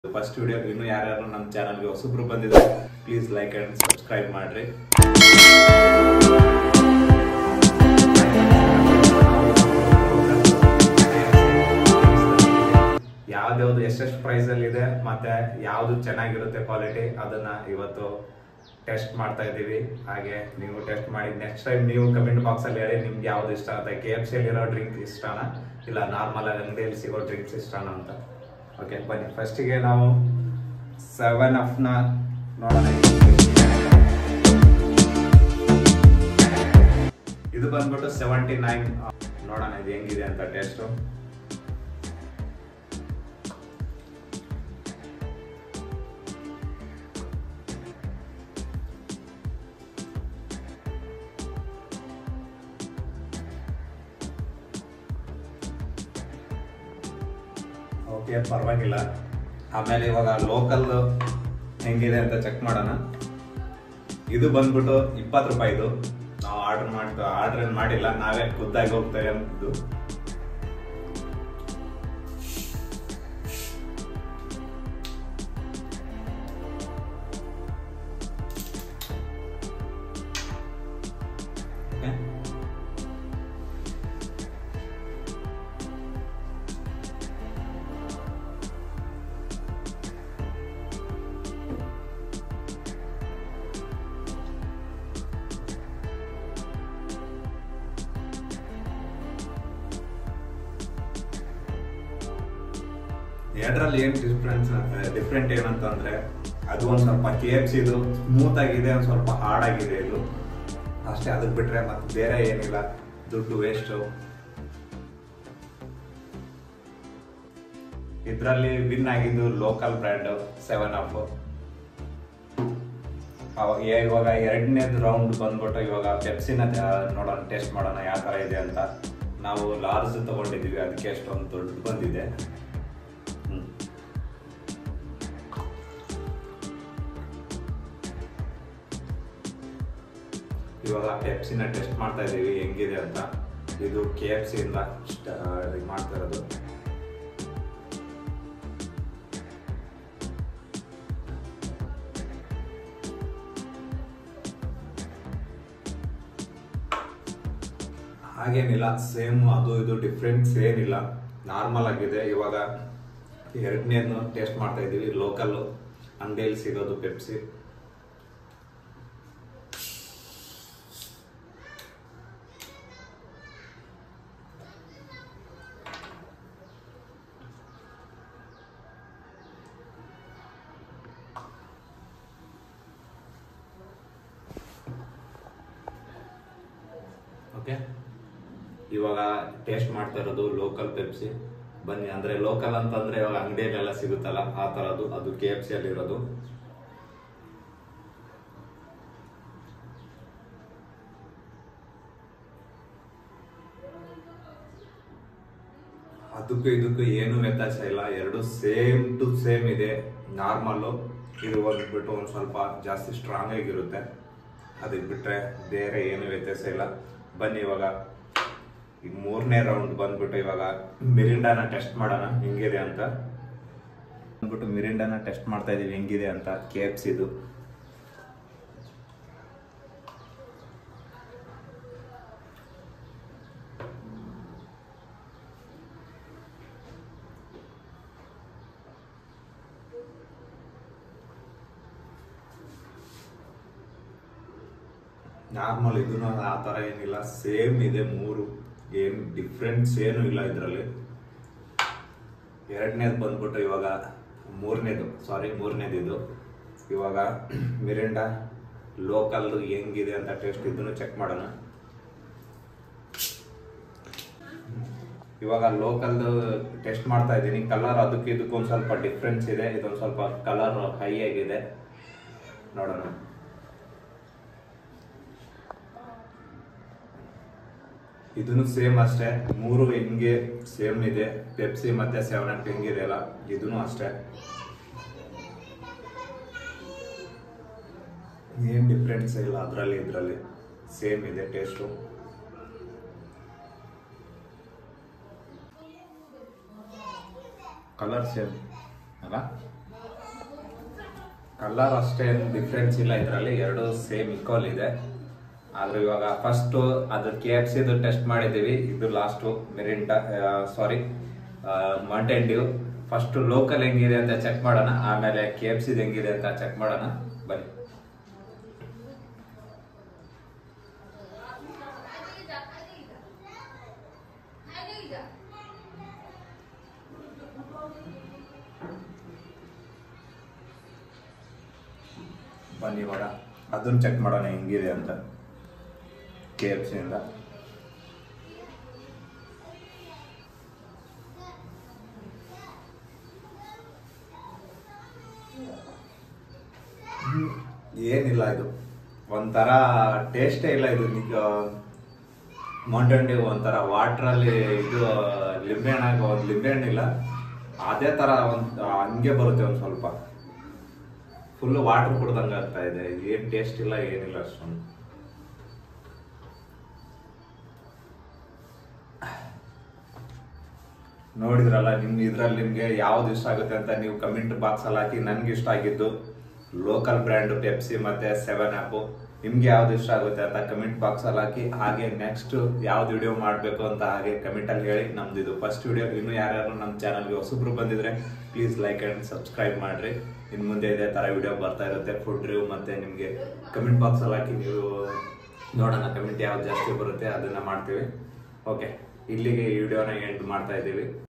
First video ಇನ್ನೂ ಯಾರ್ಯಾರು ನಮ್ಮ ಚಾನಲ್ಗೆ ಹೊಸಬ್ರು ಬಂದಿದ್ದಾರೆ ಪ್ಲೀಸ್ ಲೈಕ್ ಆ್ಯಂಡ್ ಸಬ್ಸ್ಕ್ರೈಬ್ ಮಾಡಿರಿ ಯಾವ್ದ್ಯಾವ್ದು ಎಷ್ಟೆಷ್ಟು ಪ್ರೈಸಲ್ಲಿ ಇದೆ ಮತ್ತೆ ಯಾವುದು ಚೆನ್ನಾಗಿರುತ್ತೆ ಕ್ವಾಲಿಟಿ ಅದನ್ನ ಇವತ್ತು ಟೆಸ್ಟ್ ಮಾಡ್ತಾ ಇದ್ದೀವಿ ಹಾಗೆ ನೀವು ಟೆಸ್ಟ್ ಮಾಡಿ ನೆಕ್ಸ್ಟ್ ಟೈಮ್ ನೀವು ಕಮೆಂಟ್ ಬಾಕ್ಸಲ್ಲಿ ಹೇಳಿ ನಿಮ್ಗೆ ಯಾವ್ದು ಇಷ್ಟ ಆಗುತ್ತೆ ಕೆ ಎಫ್ ಸಿಯಲ್ಲಿರೋ ಡ್ರಿಂಕ್ ಇಷ್ಟನಾ ಇಲ್ಲ ನಾರ್ಮಲ್ ಆಗಿ ಅಂಗಡಿಯಲ್ಲಿ ಸಿಗೋ ಡ್ರಿಂಕ್ಸ್ ಇಷ್ಟನಾ ಅಂತ ಓಕೆ ಬನ್ನಿ ಫಸ್ಟಿಗೆ ನಾವು ಸೆವೆನ್ ಅಫ್ನ ನೋಡೋಣ ಇದು ಬಂದ್ಬಿಟ್ಟು ಸೆವೆಂಟಿ ನೈನ್ ನೋಡೋಣ ಇದು ಹೆಂಗಿದೆ ಅಂತ ಟೇಸ್ಟು ಓಕೆ ಪರವಾಗಿಲ್ಲ ಆಮೇಲೆ ಇವಾಗ ಲೋಕಲ್ ಹೆಂಗಿದೆ ಅಂತ ಚೆಕ್ ಮಾಡೋಣ ಇದು ಬಂದ್ಬಿಟ್ಟು ಇಪ್ಪತ್ತು ರೂಪಾಯಿದು ನಾವು ಆರ್ಡರ್ ಮಾಡ್ತಾ ಆರ್ಡರ್ ಏನು ಮಾಡಿಲ್ಲ ನಾವೇ ಖುದ್ದಾಗಿ ಹೋಗ್ತಾ ಇರೋದು Okay. ಎರಡರಲ್ಲಿ ಏನ್ ಡಿಫ್ರೆನ್ಸ್ ಡಿಫ್ರೆಂಟ್ ಏನಂತಂದ್ರೆ ಅದು ಒಂದ್ ಸ್ವಲ್ಪ ಕೆ ಎಫ್ ಸಿ ಇದು ಸ್ಮೂತ್ ಆಗಿದೆ ಒಂದ್ ಸ್ವಲ್ಪ ಹಾರ್ಡ್ ಆಗಿದೆ ಇದು ಅಷ್ಟೇ ಅದಕ್ಕೆ ಬಿಟ್ರೆ ಮತ್ತೆ ಬೇರೆ ಏನಿಲ್ಲ ದುಡ್ಡು ವೇಸ್ಟ್ ಇದರಲ್ಲಿ ವಿನ್ ಆಗಿದ್ದು ಲೋಕಲ್ ಬ್ರ್ಯಾಂಡ್ ಸೆವೆನ್ ಅಪ್ ಇವಾಗ ಎರಡನೇದು ರೌಂಡ್ ಬಂದ್ಬಿಟ್ಟು ಇವಾಗ ಪೆಪ್ಸಿನ ನೋಡೋಣ ಟೇಸ್ಟ್ ಮಾಡೋಣ ಯಾವ ಥರ ಇದೆ ಅಂತ ನಾವು ಲಾರ್ಜ್ ತಗೊಂಡಿದ್ದೀವಿ ಅದಕ್ಕೆ ಅಷ್ಟೊಂದು ದೊಡ್ಡ ಬಂದಿದೆ ಹ್ಮ್. ಇವಾಗ ಪೆಪ್ಸಿನ ಟೆಸ್ಟ್ ಮಾಡ್ತಾ ಇದ್ದೀವಿ ಹೆಂಗಿದೆ ಅಂತ ಇದು ಕೆ ಎಫ್ ಸಿ ಇಂದ ಸ್ಟ್- ಆ, ಇದು ಮಾಡ್ತಾ ಇರೋದು ಹಾಗೇನಿಲ್ಲ ಸೇಮ್ ಅದು ಇದು ಡಿಫ್ರೆನ್ಸ್ ಏನಿಲ್ಲ ನಾರ್ಮಲ್ ಆಗಿದೆ ಇವಾಗ ಎರಡನೇನು ಟೇಸ್ಟ್ ಮಾಡ್ತಾ ಇದ್ದೀವಿ ಲೋಕಲ್ ಅಂಗಡಿಯಲ್ಲಿ ಸಿಗೋದು ಪೆಪ್ಸಿ ಓಕೆ ಇವಾಗ ಟೇಸ್ಟ್ ಮಾಡ್ತಾ ಇರೋದು ಲೋಕಲ್ ಪೆಪ್ಸಿ ಬನ್ನಿ ಅಂದ್ರೆ ಲೋಕಲ್ ಅಂತಂದ್ರೆ ಇವಾಗ ಅಂಗಡಿಯಲ್ಲೆಲ್ಲ ಸಿಗುತ್ತಲ್ಲ ಆ ತರದ್ದು ಅದು ಕೆ ಎಫ್ ಸಿ ಅಲ್ಲಿ ಇರೋದು ಅದಕ್ಕೂ ಇದಕ್ಕೂ ಏನು ವ್ಯತ್ಯಾಸ ಇಲ್ಲ ಎರಡು ಸೇಮ್ ಟು ಸೇಮ್ ಇದೆ ನಾರ್ಮಲ್ಲು ಇದು ಬಂದ್ಬಿಟ್ಟು ಒಂದು ಸ್ವಲ್ಪ ಜಾಸ್ತಿ ಸ್ಟ್ರಾಂಗ್ ಆಗಿರುತ್ತೆ ಅದಕ್ಕೆ ಬಿಟ್ರೆ ಬೇರೆ ಏನು ವ್ಯತ್ಯಾಸ ಇಲ್ಲ ಬನ್ನಿ ಇವಾಗ ಈಗ ಮೂರನೇ ರೌಂಡ್ ಬಂದ್ಬಿಟ್ಟು ಇವಾಗ ಮಿರಿಂಡಾನ ಟೆಸ್ಟ್ ಮಾಡೋಣ ಹೆಂಗಿದೆ ಅಂತ ಬಂದ್ಬಿಟ್ಟು ಮಿರಿಂಡಾನ ಟೆಸ್ಟ್ ಮಾಡ್ತಾ ಇದೀವಿ ಹೆಂಗಿದೆ ಅಂತ ಕೆ ಎಫ್ ಸಿದು ನಾರ್ಮಲ್ ಇದನ್ನು ಆ ಥರ ಏನಿಲ್ಲ ಸೇಮ್ ಇದೆ ಮೂರು ಏನು ಡಿಫ್ರೆನ್ಸ್ ಏನು ಇಲ್ಲ ಇದರಲ್ಲಿ ಎರಡನೇದು ಬಂದ್ಬಿಟ್ಟು ಇವಾಗ ಮೂರನೇದು ಸಾರಿ ಮೂರನೇದು ಇದು ಇವಾಗ ಮಿರಿಂಡಾ ಲೋಕಲ್ ಹೆಂಗಿದೆ ಅಂತ ಟೇಸ್ಟ್ ಇದನ್ನು ಚೆಕ್ ಮಾಡೋಣ ಇವಾಗ ಲೋಕಲ್ ಟೆಸ್ಟ್ ಮಾಡ್ತಾ ಇದ್ದೀನಿ ಕಲರ್ ಅದಕ್ಕೆ ಇದಕ್ಕೂ ಒಂದು ಸ್ವಲ್ಪ ಡಿಫ್ರೆನ್ಸ್ ಇದೆ ಇದೊಂದು ಸ್ವಲ್ಪ ಕಲರ್ ಹೈ ಆಗಿದೆ ನೋಡೋಣ ಇದನ್ನು ಸೇಮ್ ಅಷ್ಟೇ ಮೂರು ಹೆಂಗೆ ಸೇಮ್ ಇದೆ ಪೆಪ್ಸಿ ಮತ್ತೆ ಸೆವೆನ್ ಅಪ್ ಹೆಂಗಿದೆ ಅಲ್ಲ ಇದನ್ನು ಅಷ್ಟೇ ಏನ್ ಡಿಫ್ರೆನ್ಸ್ ಇಲ್ಲ ಅದರಲ್ಲಿ ಇದರಲ್ಲಿ ಸೇಮ್ ಇದೆ ಟೇಸ್ಟು ಕಲರ್ ಸೇಮ್ ಅಲ್ಲ ಕಲರ್ ಅಷ್ಟೇನು ಡಿಫ್ರೆನ್ಸ್ ಇಲ್ಲ ಇದರಲ್ಲಿ ಎರಡು ಸೇಮ್ ಈಕ್ವಲ್ ಇದೆ ಆದ್ರೆ ಇವಾಗ ಫಸ್ಟ್ ಅದ್ರ ಕೆ ಎಫ್ ಸಿದು ಟೆಸ್ಟ್ ಮಾಡಿದ್ದೀವಿ ಇದು last Mirinda sorry Mountain Dew first local ಹೆಂಗಿದೆ ಅಂತ ಚೆಕ್ ಮಾಡೋಣ ಆಮೇಲೆ ಕೆ ಎಫ್ ಸಿದು ಹೆಂಗಿದೆ ಅಂತ ಚೆಕ್ ಮಾಡೋಣ ಬನ್ನಿ ಬನ್ನಿ ಇವಾಗ ಅದನ್ನ ಚೆಕ್ ಮಾಡೋಣ ಹೆಂಗಿದೆ ಅಂತ ಕೆ ಎಫ್ ಸಿಯಿಂದ ಏನಿಲ್ಲ ಇದು ಒಂಥರ ಟೇಸ್ಟೇ ಇಲ್ಲ ಇದು ಮೌಂಟೇನ್ ಡ್ಯೂ ಒಂಥರ ವಾಟ್ರಲ್ಲಿ ಇದು ಲಿಂಬೆಹಣ್ಣಾಗ ಒಂದು ಲಿಂಬೆಹಣ್ಣಿಲ್ಲ ಅದೇ ಥರ ಒಂದು ಹಂಗೆ ಬರುತ್ತೆ ಒಂದು ಸ್ವಲ್ಪ ಫುಲ್ ವಾಟರ್ ಕುಡ್ದಂಗೆ ಆಗ್ತಾ ಇದೆ ಏನು ಟೇಸ್ಟ್ ಇಲ್ಲ ಏನಿಲ್ಲ ಅಷ್ಟೊಂದು ನೋಡಿದ್ರಲ್ಲ ನಿಮ್ ಇದ್ರಲ್ಲಿ ನಿಮ್ಗೆ ಯಾವ್ದು ಇಷ್ಟ ಆಗುತ್ತೆ ಅಂತ ನೀವು ಕಮೆಂಟ್ ಬಾಕ್ಸ್ ಅಲ್ಲಿ ಹಾಕಿ ನನ್ಗೆ ಇಷ್ಟ ಆಗಿದ್ದು ಲೋಕಲ್ ಬ್ರ್ಯಾಂಡ್ ಪೆಪ್ಸಿ ಮತ್ತೆ ಸೆವೆನ್ ಆಪ್ ನಿಮ್ಗೆ ಯಾವ್ದು ಇಷ್ಟ ಆಗುತ್ತೆ ಅಂತ ಕಮೆಂಟ್ ಬಾಕ್ಸ್ ಅಲ್ಲಿ ಹಾಕಿ ಹಾಗೆ ನೆಕ್ಸ್ಟ್ ಯಾವ್ದು ವಿಡಿಯೋ ಮಾಡಬೇಕು ಅಂತ ಹಾಗೆ ಕಮೆಂಟ್ ಅಲ್ಲಿ ಹೇಳಿ ನಮ್ದು ಇದು ಫಸ್ಟ್ ವಿಡಿಯೋ ಇನ್ನು ಯಾರ್ಯಾರು ನಮ್ಮ ಚಾನಲ್ಗೆ ಹೊಸಬ್ರು ಬಂದಿದ್ರೆ ಪ್ಲೀಸ್ ಲೈಕ್ ಅಂಡ್ ಸಬ್ಸ್ಕ್ರೈಬ್ ಮಾಡ್ರಿ ಇನ್ನು ಮುಂದೆ ಇದೇ ತರ ವಿಡಿಯೋ ಬರ್ತಾ ಇರುತ್ತೆ ಫುಡ್ ರಿವ್ಯೂ ಮತ್ತೆ ನಿಮ್ಗೆ ಕಮೆಂಟ್ ಬಾಕ್ಸ್ ಅಲ್ಲಿ ಹಾಕಿ ನೀವು ನೋಡೋಣ ಕಮೆಂಟ್ ಯಾವ್ದು ಜಾಸ್ತಿ ಬರುತ್ತೆ ಅದನ್ನ ಮಾಡ್ತೀವಿ ಓಕೆ ಇಲ್ಲಿಗೆ ಈ ವಿಡಿಯೋನ ಎಂಡ್ ಮಾಡ್ತಾ ಇದ್ದೀವಿ